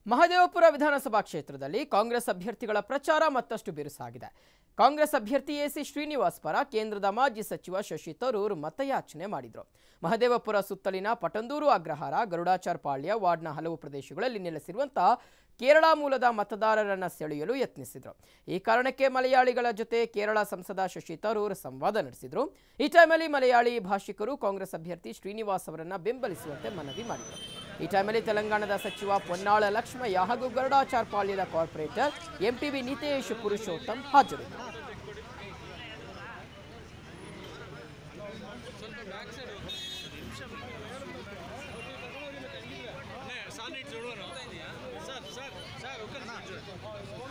ಮಹದೇವಪುರ ವಿಧಾನಸಭಾ ಕ್ಷೇತ್ರದಲ್ಲಿ ಕಾಂಗ್ರೆಸ್ ಅಭ್ಯರ್ಥಿಗಳ ಪ್ರಚಾರ ಮತ್ತಷ್ಟು ಬಿರುಸಾಗಿದೆ ಕಾಂಗ್ರೆಸ್ ಅಭ್ಯರ್ಥಿ ಎಸಿ ಶ್ರೀನಿವಾಸ್ ಪರ ಕೇಂದ್ರದ ಮಾಜಿ ಸಚಿವ ಶಶಿ ತರೂರ್ ಮತಯಾಚನೆ ಮಾಡಿದರು ಮಹದೇವಪುರ ಸುತ್ತಲಿನ ಪಟಂದೂರು ಅಗ್ರಹಾರ ಗರುಡಾಚಾರ್ ಪಾಳ್ಯ ವಾರ್ಡ್ನ ಹಲವು ಪ್ರದೇಶಗಳಲ್ಲಿ ನೆಲೆಸಿರುವಂತಹ ಕೇರಳ ಮೂಲದ ಮತದಾರರನ್ನ ಸೆಳೆಯಲು ಯತ್ನಿಸಿದರು ಈ ಕಾರಣಕ್ಕೆ ಮಲಯಾಳಿಗಳ ಜೊತೆ ಕೇರಳ ಸಂಸದ ಶಶಿ ತರೂರ್ ಸಂವಾದ ನಡೆಸಿದರು ಈ ಟೈಮಲ್ಲಿ ಮಲಯಾಳಿ ಭಾಷಿಕರು ಕಾಂಗ್ರೆಸ್ ಅಭ್ಯರ್ಥಿ ಶ್ರೀನಿವಾಸ್ ಅವರನ್ನ ಬೆಂಬಲಿಸುವಂತೆ ಮನವಿ ಮಾಡಿದರು ಈ ಟೈಮಲ್ಲಿ ತೆಲಂಗಾಣದ ಸಚಿವ ಪೊನ್ನಾಳ ಲಕ್ಷ್ಮಯ್ಯ ಹಾಗೂ ಗರುಡಾಚಾರ್ ಪಾಳ್ಯದ ಕಾರ್ಪೊರೇಟರ್ ಎಂಟಿಬಿ ನಿತೇಶ್ ಪುರುಷೋತ್ತಮ್ ಹಾಜರಿದ್ದರು సార్ నీటి చూడవను సార్ సార్ సార్ ఒక్క నిమిషం